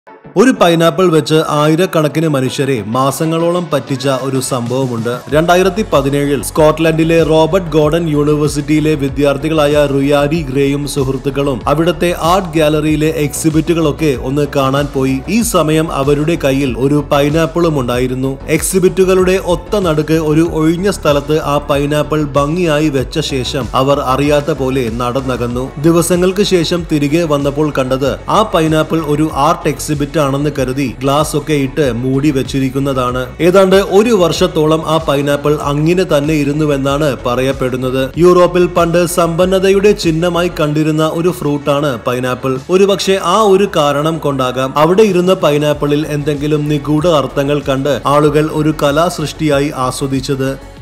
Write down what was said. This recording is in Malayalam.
ഒരു പൈനാപ്പിൾ വെച്ച് ആയിരക്കണക്കിന് മനുഷ്യരെ മാസങ്ങളോളം പറ്റിച്ച ഒരു സംഭവമുണ്ട് രണ്ടായിരത്തി പതിനേഴിൽ സ്കോട്ട്ലൻഡിലെ റോബർട്ട് ഗോർഡൻ യൂണിവേഴ്സിറ്റിയിലെ വിദ്യാർത്ഥികളായ റുയാരി ഗ്രേയും സുഹൃത്തുക്കളും അവിടുത്തെ ആർട്ട് ഗാലറിയിലെ എക്സിബിറ്റുകളൊക്കെ ഒന്ന് കാണാൻ പോയി ഈ സമയം അവരുടെ കയ്യിൽ ഒരു പൈനാപ്പിളും ഉണ്ടായിരുന്നു എക്സിബിറ്റുകളുടെ ഒത്ത നടുക്ക് ഒരു ഒഴിഞ്ഞ സ്ഥലത്ത് ആ പൈനാപ്പിൾ ഭംഗിയായി വെച്ച ശേഷം അവർ അറിയാത്ത പോലെ നടന്നകന്നു ദിവസങ്ങൾക്ക് ശേഷം തിരികെ വന്നപ്പോൾ കണ്ടത് ആ പൈനാപ്പിൾ ഒരു ആർട്ട് എക്സിബിറ്റ് ആണെന്ന് കരുതി ഗ്ലാസ് ഒക്കെ ഇട്ട് മൂടി വെച്ചിരിക്കുന്നതാണ് ഏതാണ്ട് ഒരു വർഷത്തോളം ആ പൈനാപ്പിൾ അങ്ങനെ തന്നെ ഇരുന്നുവെന്നാണ് പറയപ്പെടുന്നത് യൂറോപ്പിൽ പണ്ട് സമ്പന്നതയുടെ ചിഹ്നമായി കണ്ടിരുന്ന ഒരു ഫ്രൂട്ടാണ് പൈനാപ്പിൾ ഒരുപക്ഷെ ആ ഒരു കാരണം കൊണ്ടാകാം അവിടെ ഇരുന്ന പൈനാപ്പിളിൽ എന്തെങ്കിലും നിഗൂഢ അർത്ഥങ്ങൾ കണ്ട് ആളുകൾ ഒരു കലാസൃഷ്ടിയായി ആസ്വദിച്ചത്